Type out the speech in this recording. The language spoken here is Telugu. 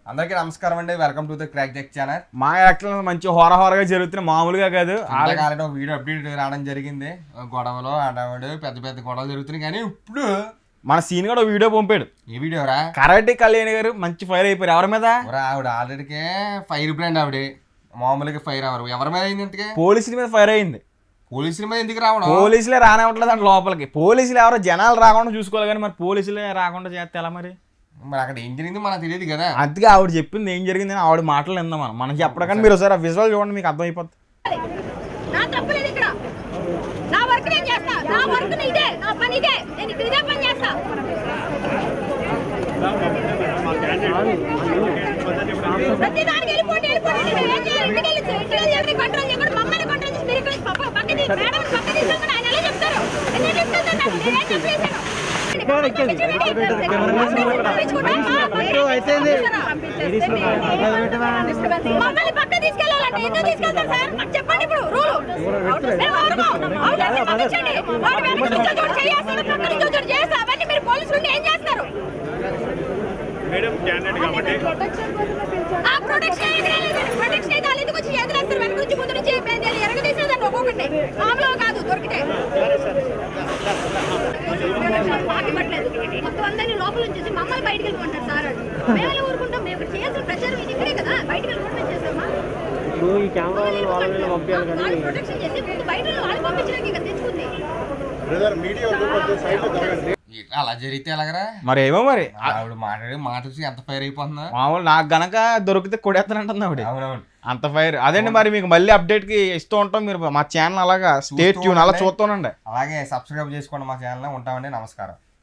అందరికీ నమస్కారం అండి welcome to the crack jack channel మా యాక్చువల్ మంచి హోర హోరగా జరుగుతున్న మామూలుగా కాదు ఆడ- కాలంలో ఒక వీడియో అప్డేట్ రావడం జరిగింది గొడవలు ఆడవాడు పెద్ద పెద్ద గొడవలు జరుగుతున్నాయి కానీ ఇప్పుడు మన సీన్ కూడా వీడియో పంపాడు ఈ వీడియో రా కరాటే కళ్యాణ్ గారు మంచి ఫైర్ అయిపోయారు ఎవరి మీద ఎవరా ఆవిడ ఆల్రెడీకే ఫైర్ బ్రాండ్ ఆవిడ మామూలుగా ఫైర్ అవరు ఎవరి మీద అయింది ఇంతకే పోలీసుల మీద ఫైర్ అయింది పోలీసుల మీద ఎందుకు రావడం పోలీసులే రానివ్వట్లేదు అంటే లోపలికి పోలీసులు ఎవరో జనాలు రాకుండా చూసుకోవాలి కానీ మరి పోలీసులే రాకుండా చేస్తే ఎలా మరి మరి అక్కడ ఏం జరిగింది మనకు తెలియదు కదా అందుకే ఆవిడ చెప్పింది ఏం జరిగిందని ఆవిడ మాటలు విందాం మనం మనం చెప్పడం మీరు ఒకసారి ఆ విజువల్ చూడండి మీకు అర్థమైపోతుంది నా తప్పులేదు ఇక్కడ నా వర్క్ నేను చేస్తా నా వర్క్ ఇదే నా పని ఇదే నేను ఇక్కడ ఇదే పని చేస్తా ప్రతి దానికి వెళ్ళిపోండి వెళ్ళిపోండి నేను ఏం చేయాలి ఇంటికి వెళ్ళి ఇంటికి వెళ్ళి ఎవరిని కంట్రోల్ చేయకుండా మమ్మల్ని కంట్రోల్ చేసి మీరు ఇక్కడ పక్క పక్క తీ మేడం పక్క తీసుకొని ఆయన ఎలా చెప్తారు ఎందుకు తీసుకెళ్తారు నాకు నేనేం చెప్పలేసాను మమ్మల్ని పక్క తీసుకెళ్ళాలంటే ఎందుకు తీసుకెళ్తారు సార్ నాకు చెప్పండి ఇప్పుడు రూలు మేము ఎవరము? అవుట్ చేసి పంపించండి. వాడు వెనక నుంచి వచ్చి ఒకటి చేస్తాడు, పక్క నుంచి వచ్చి ఒకటి చేస్తాడు. అవన్నీ మీరు పోలీసులు ఉండి ఏం చేస్తారు ఆ ప్రొటెక్షన్ అయితే లేదు. ప్రొటెక్షన్ అయితే వాళ్ళు ఎందుకు వచ్చి ఎదురేస్తారు వెనక నుంచి ముందు నుంచి ఎరగదీసేదాన్ని ఒక్కొక్కటి మామూలుగా కాదు దొరికితే మాకు ఇవ్వట్లేదు మొత్తం అందరినీ లోపల ఉంచేసి మమ్మల్ని బయటికి వెళ్ళిపోంటారు సార్ అని. మేము ఎలా ఊరుకుంటాం మేము ఇక్కడ చేయాల్సిన ప్రచారం ఇది ఇక్కడే కదా బయటికి వెళ్ళిపోవడం చేస్తామా ఈ కెమెరా వాళ్ళ వీళ్ళు పంపించాలి కానీ వాళ్ళు ప్రొటెక్షన్ చేసి ముందు బయట వాళ్ళు పంపించడానికి ఇక్కడ తెచ్చుకుంది ఇట్లా అలా జరిగితే ఎలాగరా మరి ఏమో మరి ఆవిడ మాట్లాడి మాట చూసి ఎంత ఫైర్ అయిపోతుందా మామూలు నాకు గనక దొరికితే కొడేస్తానంటుంది ఆవిడ అవునవును అంత ఫైర్ అదేండి మరి మీకు మళ్ళీ అప్డేట్ కి ఇస్తూ ఉంటాం మీరు మా ఛానల్ అలాగా స్టేట్ ట్యూన్ అలా ఉండండి. చూస్తూనండి అలాగే సబ్స్క్రైబ్ చేసుకోండి మా ఛానల్ ఉంటామండి నమస్కారం